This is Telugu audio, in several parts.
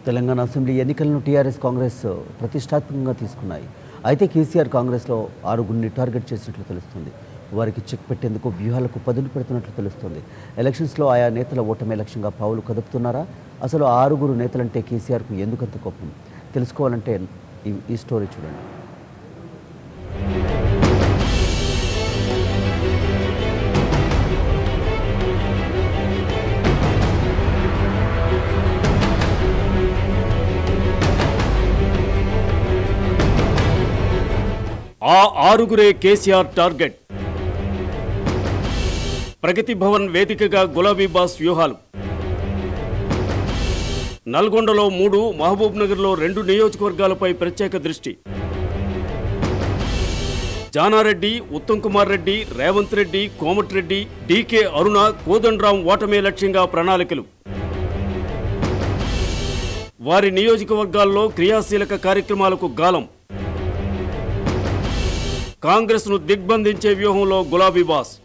తెలంగాణ అసెంబ్లీ ఎన్నికలను టీఆర్ఎస్ కాంగ్రెస్ ప్రతిష్టాత్మకంగా తీసుకున్నాయి అయితే కేసీఆర్ కాంగ్రెస్లో ఆరుగురిని టార్గెట్ చేసినట్లు తెలుస్తుంది వారికి చెక్ పెట్టేందుకు వ్యూహాలకు పదును పెడుతున్నట్లు తెలుస్తుంది ఎలక్షన్స్లో ఆయా నేతల ఓటమే లక్ష్యంగా పావులు కదుపుతున్నారా అసలు ఆ ఆరుగురు నేతలంటే కేసీఆర్కు ఎందుకంత కోపం తెలుసుకోవాలంటే ఈ- ఈ స్టోరీ చూడండి ఆ ఆరుగురే కేసీఆర్ టార్గెట్ ప్రగతి భవన్ వేదికగా గులాబీ బాస్ వ్యూహాలు నల్గొండలో మూడు మహబూబ్ నగర్లో రెండు నియోజకవర్గాలపై ప్రత్యేక దృష్టి జానారెడ్డి ఉత్తమ్ కుమార్ రెడ్డి రేవంత్ రెడ్డి కోమటిరెడ్డి డీకే అరుణ కోదండరాం ఓటమే లక్ష్యంగా ప్రణాళికలు వారి నియోజకవర్గాల్లో క్రియాశీలక కార్యక్రమాలకు గాలం కాంగ్రెస్ ను దిగ్బంధించే వ్యూహంలో గులాబీ బాస్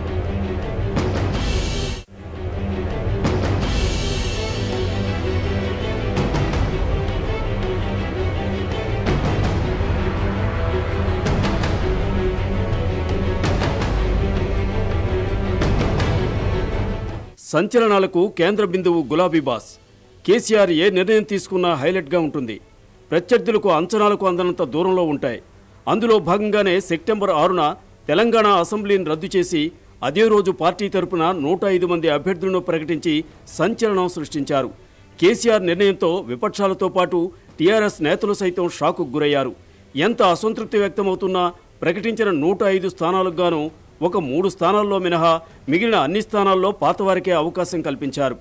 సంచలనాలకు కేంద్ర బిందువు గులాబీ బాస్ కేసీఆర్ ఏ నిర్ణయం తీసుకున్నా హైలైట్గా ఉంటుంది ప్రత్యర్థులకు అంచనాలకు అందనంత దూరంలో ఉంటాయి అందులో భాగంగానే సెప్టెంబర్ ఆరున తెలంగాణ అసెంబ్లీని రద్దు చేసి అదే రోజు పార్టీ తరపున నూట ఐదు మంది అభ్యర్థులను ప్రకటించి సంచలనం సృష్టించారు కేసీఆర్ నిర్ణయంతో విపక్షాలతో పాటు టీఆర్ఎస్ నేతలు సైతం షాకు గురయ్యారు ఎంత అసంతృప్తి వ్యక్తమవుతున్నా ప్రకటించిన నూట ఐదు స్థానాలకు గాను ఒక మూడు స్థానాల్లో మినహా మిగిలిన అన్ని స్థానాల్లో పాతవారికే అవకాశం కల్పించారు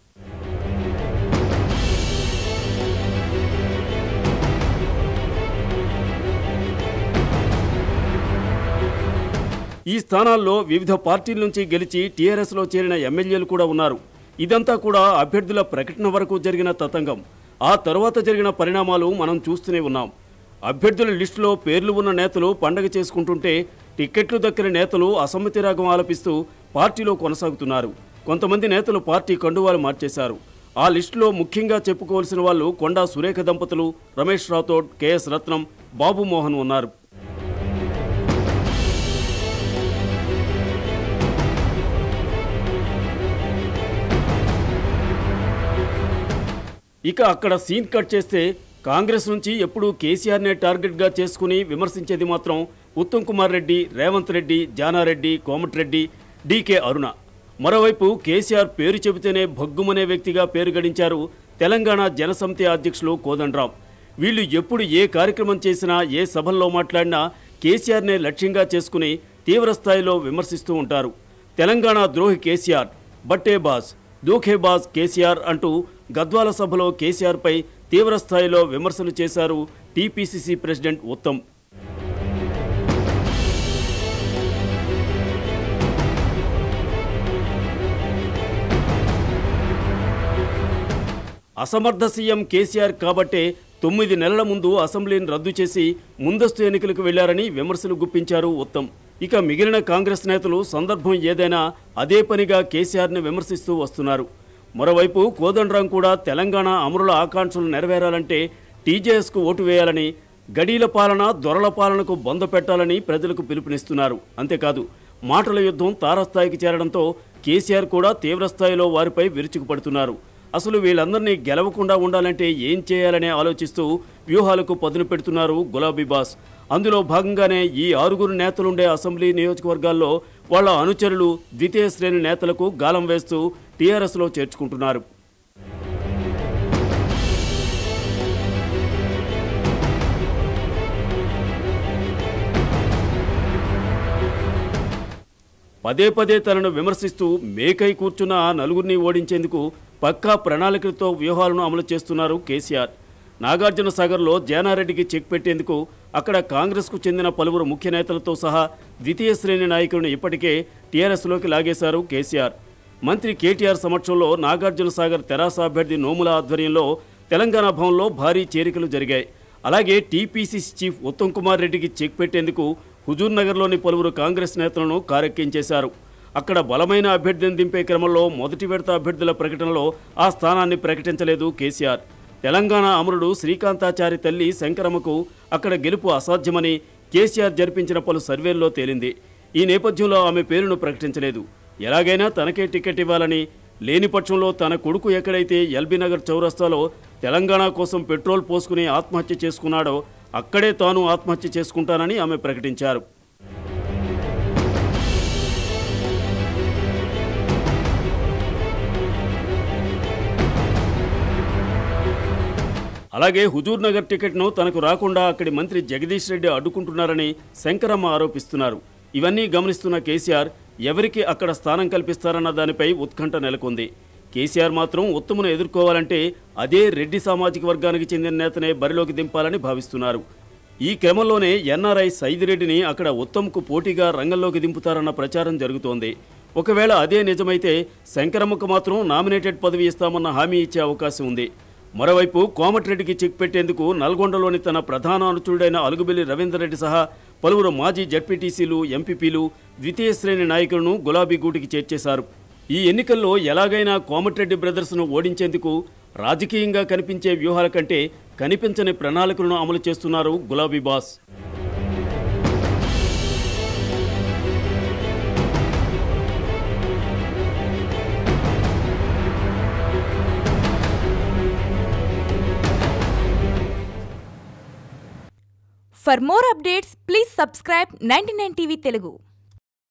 ఈ స్థానాల్లో వివిధ పార్టీల నుంచి గెలిచి టీఆర్ఎస్లో చేరిన ఎమ్మెల్యేలు కూడా ఉన్నారు ఇదంతా కూడా అభ్యర్థుల ప్రకటన వరకు జరిగిన తతంగం ఆ తర్వాత జరిగిన పరిణామాలు మనం చూస్తూనే ఉన్నాం అభ్యర్థుల లిస్టులో పేర్లు ఉన్న నేతలు పండగ చేసుకుంటుంటే టిక్కెట్లు దక్కిన నేతలు అసమ్మతి రాగం ఆలపిస్తూ పార్టీలో కొనసాగుతున్నారు కొంతమంది నేతలు పార్టీ కండువాలు మార్చేశారు ఆ లిస్టులో ముఖ్యంగా చెప్పుకోవాల్సిన వాళ్ళు కొండా సురేఖ దంపతులు రమేష్ రాథోడ్ కెఎస్ రత్నం బాబు మోహన్ ఉన్నారు ఇక అక్కడ సీన్ కట్ చేస్తే కాంగ్రెస్ నుంచి ఎప్పుడూ కేసీఆర్నే టార్గెట్గా చేసుకుని విమర్శించేది మాత్రం ఉత్తమ్ కుమార్ రెడ్డి రేవంత్ రెడ్డి జానారెడ్డి కోమటిరెడ్డి డీకే అరుణ మరోవైపు కేసీఆర్ పేరు చెబితేనే భగ్గుమనే వ్యక్తిగా పేరు గడించారు తెలంగాణ జనసమితి అధ్యక్షులు కోదండరాం వీళ్ళు ఎప్పుడు ఏ కార్యక్రమం చేసినా ఏ సభల్లో మాట్లాడినా కేసీఆర్నే లక్ష్యంగా చేసుకుని తీవ్రస్థాయిలో విమర్శిస్తూ ఉంటారు తెలంగాణ ద్రోహి కేసీఆర్ బట్టే బాస్ దూఖేబాజ్ కేసీఆర్ అంటూ గద్వాల సభలో కేసీఆర్పై తీవ్రస్థాయిలో విమర్శలు చేశారు టీపీసీసీ ప్రెసిడెంట్ ఉత్తమ్ అసమర్థ సీఎం కేసీఆర్ కాబట్టే తొమ్మిది నెలల ముందు అసెంబ్లీని రద్దు చేసి ముందస్తు ఎన్నికలకు వెళ్లారని విమర్శలు గుప్పించారు ఉత్తమ్ ఇక మిగిలిన కాంగ్రెస్ నేతలు సందర్భం ఏదైనా అదే పనిగా కేసీఆర్ని విమర్శిస్తూ వస్తున్నారు మరోవైపు కోదండరాం కూడా తెలంగాణ అమరుల ఆకాంక్షలు నెరవేరాలంటే టీజేఎస్కు ఓటు వేయాలని గడీల పాలన దొరల పాలనకు బొంద పెట్టాలని ప్రజలకు పిలుపునిస్తున్నారు అంతేకాదు మాటల యుద్ధం తారస్థాయికి చేరడంతో కేసీఆర్ కూడా తీవ్రస్థాయిలో వారిపై విరుచుకుపడుతున్నారు అసలు వీళ్ళందరినీ గెలవకుండా ఉండాలంటే ఏం చేయాలనే ఆలోచిస్తూ వ్యూహాలకు పదును పెడుతున్నారు గులాబీ బాస్ అందులో భాగంగానే ఈ ఆరుగురు నేతలుండే అసెంబ్లీ నియోజకవర్గాల్లో వాళ్ళ అనుచరులు ద్వితీయ శ్రేణి నేతలకు గాలం వేస్తూ టీఆర్ఎస్లో చేర్చుకుంటున్నారు పదే పదే తనను విమర్శిస్తూ మేకై కూర్చున్న ఆ నలుగురిని ఓడించేందుకు పక్కా ప్రణాళికలతో వ్యూహాలను అమలు చేస్తున్నారు కేసీఆర్ నాగార్జున సాగర్లో జానారెడ్డికి చెక్ పెట్టేందుకు అక్కడ కాంగ్రెస్కు చెందిన పలువురు ముఖ్య నేతలతో సహా ద్వితీయ శ్రేణి నాయకులను ఇప్పటికే టీఆర్ఎస్లోకి లాగేశారు కేసీఆర్ మంత్రి కేటీఆర్ సమక్షంలో నాగార్జున సాగర్ తెరాస అభ్యర్థి నోముల ఆధ్వర్యంలో తెలంగాణ భవన్లో భారీ చేరికలు జరిగాయి అలాగే టీపీసీసీ చీఫ్ ఉత్తమ్ కుమార్ రెడ్డికి చెక్ పెట్టేందుకు హుజూర్ నగర్లోని పలువురు కాంగ్రెస్ నేతలను కారెక్కించేశారు అక్కడ బలమైన అభ్యర్థిని దింపే క్రమంలో మొదటి విడత అభ్యర్థుల ప్రకటనలో ఆ స్థానాన్ని ప్రకటించలేదు కేసీఆర్ తెలంగాణ అమరుడు శ్రీకాంతాచారి తల్లి శంకరమ్మకు అక్కడ గెలుపు అసాధ్యమని కేసీఆర్ జరిపించిన పలు సర్వేల్లో తేలింది ఈ నేపథ్యంలో ఆమె పేరును ప్రకటించలేదు ఎలాగైనా తనకే టికెట్ ఇవ్వాలని లేని పక్షంలో తన కొడుకు ఎక్కడైతే ఎల్బీ నగర్ చౌరస్తాలో తెలంగాణ కోసం పెట్రోల్ పోసుకుని ఆత్మహత్య చేసుకున్నాడో అక్కడే తాను ఆత్మహత్య చేసుకుంటానని ఆమె ప్రకటించారు అలాగే హుజూర్ నగర్ టికెట్ను తనకు రాకుండా అక్కడి మంత్రి జగదీష్ రెడ్డి అడ్డుకుంటున్నారని శంకరమ్మ ఆరోపిస్తున్నారు ఇవన్నీ గమనిస్తున్న కేసీఆర్ ఎవరికి అక్కడ స్థానం కల్పిస్తారన్న దానిపై ఉత్కంఠ నెలకొంది కేసీఆర్ మాత్రం ఉత్తమును ఎదుర్కోవాలంటే అదే రెడ్డి సామాజిక వర్గానికి చెందిన నేతనే బరిలోకి దింపాలని భావిస్తున్నారు ఈ క్రమంలోనే ఎన్ఆర్ఐ సైదిరెడ్డిని అక్కడ ఉత్తమ్కు పోటీగా రంగంలోకి దింపుతారన్న ప్రచారం జరుగుతోంది ఒకవేళ అదే నిజమైతే శంకరమ్మకు మాత్రం నామినేటెడ్ పదవి ఇస్తామన్న హామీ ఇచ్చే అవకాశం ఉంది మరోవైపు కోమటిరెడ్డికి చెక్ పెట్టేందుకు నల్గొండలోని తన ప్రధాన అనుచరుడైన అలుగుబెల్లి రవీందర్ రెడ్డి సహా పలువురు మాజీ జడ్పీటీసీలు ఎంపీపీలు ద్వితీయ శ్రేణి నాయకులను గులాబీ గూటికి చేర్చేశారు ఈ ఎన్నికల్లో ఎలాగైనా కోమటిరెడ్డి బ్రదర్స్ను ఓడించేందుకు రాజకీయంగా కనిపించే వ్యూహాల కంటే కనిపించని ప్రణాళికలను అమలు చేస్తున్నారు గులాబీ boss For more updates, please subscribe 99 TV Telugu.